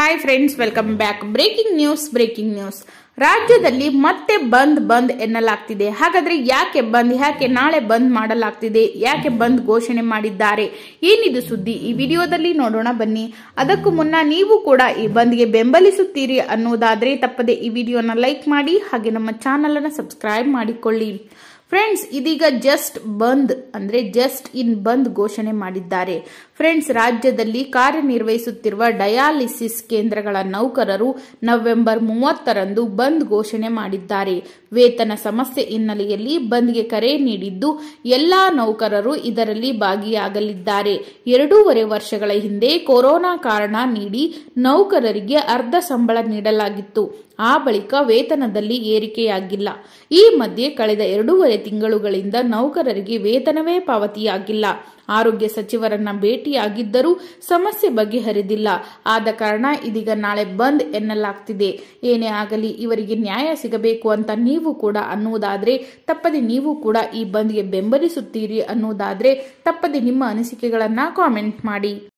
hi friends welcome back breaking news breaking news ರಾಜ್ಯದಲ್ಲಿ ಮತ್ತೆ ಬಂದ್ ಬಂದ್ ಎನ್ನಲಾಗ್ತಿದೆ ಹಾಗಾದ್ರೆ ಯಾಕೆ ಬಂದ್ ಯಾಕೆ ನಾಳೆ ಬಂದ್ ಮಾಡಲಾಗ್ತಿದೆ ಯಾಕೆ ಬಂದ್ ಘೋಷಣೆ ಮಾಡಿದ್ದಾರೆ ಏನಿದು ಸುದ್ದಿ ಈ ವಿಡಿಯೋದಲ್ಲಿ ನೋಡೋಣ ಬನ್ನಿ ಅದಕ್ಕೂ ಮುನ್ನ ನೀವು ಕೂಡ ಈ ಬಂದ್ಗೆ ಬೆಂಬಲಿಸುತ್ತೀರಿ ಅನ್ನೋದಾದ್ರೆ ತಪ್ಪದೆ ಈ ವಿಡಿಯೋನ ಲೈಕ್ ಮಾಡಿ ಹಾಗೆ ನಮ್ಮ ಚಾನಲ್ ಅನ್ನು ಸಬ್ಸ್ಕ್ರೈಬ್ ಮಾಡಿಕೊಳ್ಳಿ ಫ್ರೆಂಡ್ಸ್ ಇದೀಗ ಜಸ್ಟ್ ಬಂದ್ ಅಂದ್ರೆ ಜಸ್ಟ್ ಇನ್ ಬಂದ್ ಘೋಷಣೆ ಮಾಡಿದ್ದಾರೆ ಫ್ರೆಂಡ್ಸ್ ರಾಜ್ಯದಲ್ಲಿ ಕಾರ್ಯನಿರ್ವಹಿಸುತ್ತಿರುವ ಡಯಾಲಿಸಿಸ್ ಕೇಂದ್ರಗಳ ನೌಕರರು ನವೆಂಬರ್ ಮೂವತ್ತರಂದು ಬಂದ್ ಘೋಷಣೆ ಮಾಡಿದ್ದಾರೆ ವೇತನ ಸಮಸ್ಯೆ ಹಿನ್ನೆಲೆಯಲ್ಲಿ ಬಂದ್ಗೆ ಕರೆ ನೀಡಿದ್ದು ಎಲ್ಲಾ ನೌಕರರು ಇದರಲ್ಲಿ ಭಾಗಿಯಾಗಲಿದ್ದಾರೆ ಎರಡೂವರೆ ವರ್ಷಗಳ ಹಿಂದೆ ಕೊರೋನಾ ಕಾರಣ ನೀಡಿ ನೌಕರರಿಗೆ ಅರ್ಧ ಸಂಬಳ ನೀಡಲಾಗಿತ್ತು ಆ ಬಳಿಕ ವೇತನದಲ್ಲಿ ಏರಿಕೆಯಾಗಿಲ್ಲ ಈ ಮಧ್ಯೆ ಕಳೆದ ಎರಡೂವರೆ ತಿಂಗಳುಗಳಿಂದ ನೌಕರರಿಗೆ ವೇತನವೇ ಪಾವತಿಯಾಗಿಲ್ಲ ಆರೋಗ್ಯ ಸಚಿವರನ್ನ ಭೇಟಿಯಾಗಿದ್ದರೂ ಸಮಸ್ಯೆ ಬಗೆಹರಿದಿಲ್ಲ ಆದ ಕಾರಣ ಇದೀಗ ನಾಳೆ ಬಂದ್ ಎನ್ನಲಾಗ್ತಿದೆ ಏನೇ ಆಗಲಿ ಇವರಿಗೆ ನ್ಯಾಯ ಸಿಗಬೇಕು ಅಂತ ನೀವು ಕೂಡ ಅನ್ನುವುದಾದ್ರೆ ತಪ್ಪದೆ ನೀವು ಕೂಡ ಈ ಬಂದ್ಗೆ ಬೆಂಬಲಿಸುತ್ತೀರಿ ಅನ್ನುವುದಾದ್ರೆ ತಪ್ಪದೆ ನಿಮ್ಮ ಅನಿಸಿಕೆಗಳನ್ನ ಕಾಮೆಂಟ್ ಮಾಡಿ